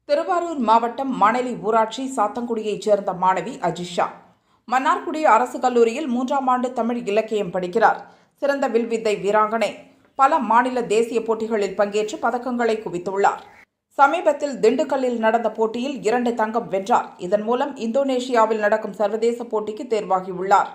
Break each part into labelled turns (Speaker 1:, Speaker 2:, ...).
Speaker 1: திருவாரூர் மாவட்டம் மணலி ஊராட்சி சாத்தங்குடியைச் சேர்ந்த மாணவி அஜிஷா மன்னார்குடி அரசு கல்லூரியில் மூன்றாம் ஆண்டு தமிழ் இலக்கியம் படிக்கிறார் சிறந்த வில்வித்தை வீராங்கனை பல மாநில தேசிய போட்டிகளில் பங்கேற்று பதக்கங்களை குவித்துள்ளார் சமீபத்தில் திண்டுக்கல்லில் நடந்த போட்டியில் இரண்டு தங்கம் வென்றார் இதன் மூலம் இந்தோனேஷியாவில் நடக்கும் சர்வதேச போட்டிக்கு தேர்வாகியுள்ளார்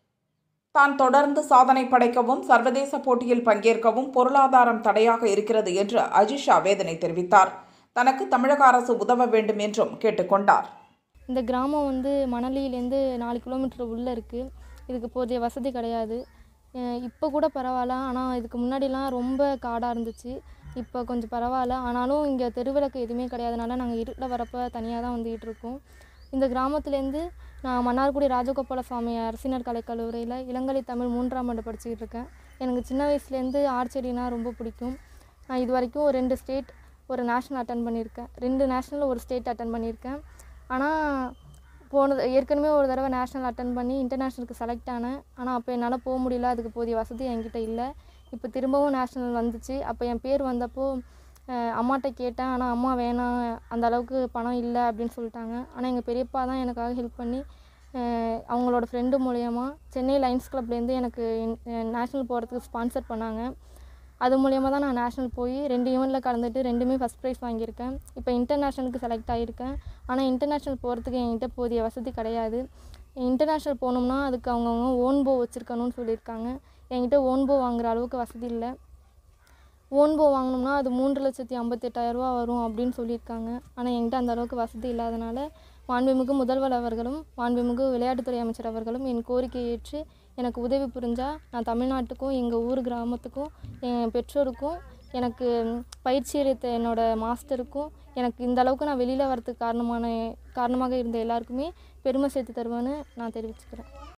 Speaker 1: தான் தொடர்ந்து சாதனை படைக்கவும் சர்வதேச போட்டியில் பங்கேற்கவும் பொருளாதாரம் தடையாக இருக்கிறது என்று அஜிஷா வேதனை தெரிவித்தார் தனக்கு தமிழக அரசு உதவ வேண்டும் என்றும் கேட்டுக்கொண்டார்
Speaker 2: இந்த கிராமம் வந்து மணலியிலேருந்து நாலு கிலோமீட்டர் உள்ளே இருக்குது இதுக்கு போதிய வசதி கிடையாது இப்போ கூட பரவாயில்ல ஆனால் இதுக்கு முன்னாடிலாம் ரொம்ப காடாக இருந்துச்சு இப்போ கொஞ்சம் பரவாயில்ல ஆனாலும் இங்கே தெருவிளக்கு எதுவுமே கிடையாதுனால நாங்கள் இருட்டில் வரப்போ தனியாக தான் வந்துக்கிட்டு இருக்கோம் இந்த கிராமத்துலேருந்து நான் மன்னார்குடி ராஜகோபால சுவாமி அரசினர் கலைக்கல்லூரியில் இளங்கலை தமிழ் மூன்றாம் ஆண்டு படிச்சுக்கிட்டு இருக்கேன் எனக்கு சின்ன வயசுலேருந்து ஆர்ச்சரினா ரொம்ப பிடிக்கும் நான் இது வரைக்கும் ஒரு ரெண்டு ஸ்டேட் ஒரு நேஷ்னல் அட்டன் பண்ணியிருக்கேன் ரெண்டு நேஷ்னல் ஒரு ஸ்டேட் அட்டன் பண்ணியிருக்கேன் ஆனால் போனது ஏற்கனவே ஒரு தடவை நேஷ்னல் அட்டன் பண்ணி இன்டர்நேஷ்னலுக்கு செலக்ட் ஆனேன் ஆனால் அப்போ என்னால் போக முடியல அதுக்கு போதிய வசதி என்கிட்ட இல்லை இப்போ திரும்பவும் நேஷ்னல் வந்துச்சு அப்போ என் பேர் வந்தப்போ அஹ், அம்மாட்ட கேட்டேன் ஆனால் அம்மா வேணாம் அந்த அளவுக்கு பணம் இல்லை அப்படின்னு சொல்லிட்டாங்க ஆனால் எங்கள் பெரியப்பா தான் எனக்காக ஹெல்ப் பண்ணி அஹ், அவங்களோட ஃப்ரெண்டு மூலயமா சென்னை லைன்ஸ் கிளப்லேருந்து எனக்கு நேஷ்னல் போகிறதுக்கு ஸ்பான்சர் பண்ணாங்க அது மூலியமாக தான் நான் நேஷ்னல் போய் ரெண்டு ஈவெண்ட்டில் கலந்துட்டு ரெண்டுமே ஃபஸ்ட் ப்ரைஸ் வாங்கியிருக்கேன் இப்போ இன்டர்நேஷ்னலுக்கு செலக்ட் ஆகியிருக்கேன் ஆனால் இன்டர்நேஷ்னல் போகிறதுக்கு என்கிட்ட போதிய வசதி கிடையாது இன்டர்நேஷ்னல் போகணும்னா அதுக்கு அவங்கவுங்க ஓன் போ வச்சுருக்கணும்னு சொல்லியிருக்காங்க என்கிட்ட ஓன் போ வாங்குற அளவுக்கு வசதி இல்லை ஓன் போ வாங்கினோம்னா அது மூன்று லட்சத்தி ஐம்பத்தெட்டாயிரரூவா வரும் அப்படின்னு சொல்லியிருக்காங்க ஆனால் என்கிட்ட அந்த அளவுக்கு வசதி இல்லாதனால மாண்புமிகு முதல்வர் அவர்களும் மாண்புமிகு விளையாட்டுத்துறை அமைச்சர் அவர்களும் என் கோரிக்கையை ஏற்று எனக்கு உதவி புரிஞ்சால் நான் தமிழ்நாட்டுக்கும் எங்கள் ஊர் கிராமத்துக்கும் என் பெற்றோருக்கும் எனக்கு பயிற்சி அளித்த என்னோட மாஸ்டருக்கும் எனக்கு இந்த அளவுக்கு நான் வெளியில் வரதுக்கு காரணமான காரணமாக இருந்த எல்லாருக்குமே பெருமை சேர்த்து தருவேன்னு நான் தெரிவிச்சுக்கிறேன்